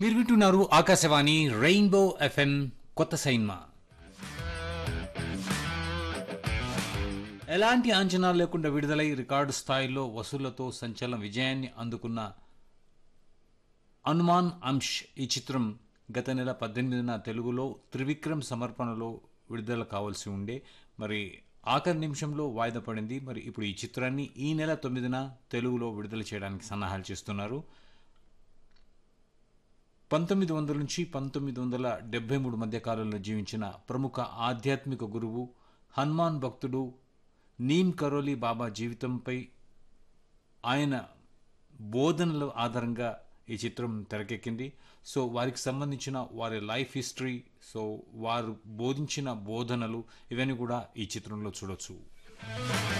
మీరు వింటున్నారు Akashvani rainbow FM కొత్త సైన్మా ఎలాంటి అంచనాలు లేకుండా విడుదలై రికార్డు స్థాయిలో వసూళ్లతో సంచలన విజయాన్ని అందుకున్న అనుమాన్ అంశ్ ఈ చిత్రం గత నెల పద్దెనిమిదిన తెలుగులో త్రివిక్రమ్ సమర్పణలో విడుదల కావాల్సి ఉండే మరి ఆఖరి నిమిషంలో వాయిదా పడింది మరి ఇప్పుడు ఈ చిత్రాన్ని ఈ నెల తొమ్మిదిన తెలుగులో విడుదల చేయడానికి సన్నాహాలు చేస్తున్నారు పంతొమ్మిది వందల నుంచి పంతొమ్మిది వందల డెబ్బై మూడు మధ్య కాలంలో జీవించిన ప్రముఖ ఆధ్యాత్మిక గురువు హనుమాన్ భక్తుడు నీమ్ కరోలి బాబా జీవితంపై ఆయన బోధనల ఆధారంగా ఈ చిత్రం తెరకెక్కింది సో వారికి సంబంధించిన వారి లైఫ్ హిస్టరీ సో వారు బోధించిన బోధనలు ఇవన్నీ కూడా ఈ చిత్రంలో చూడొచ్చు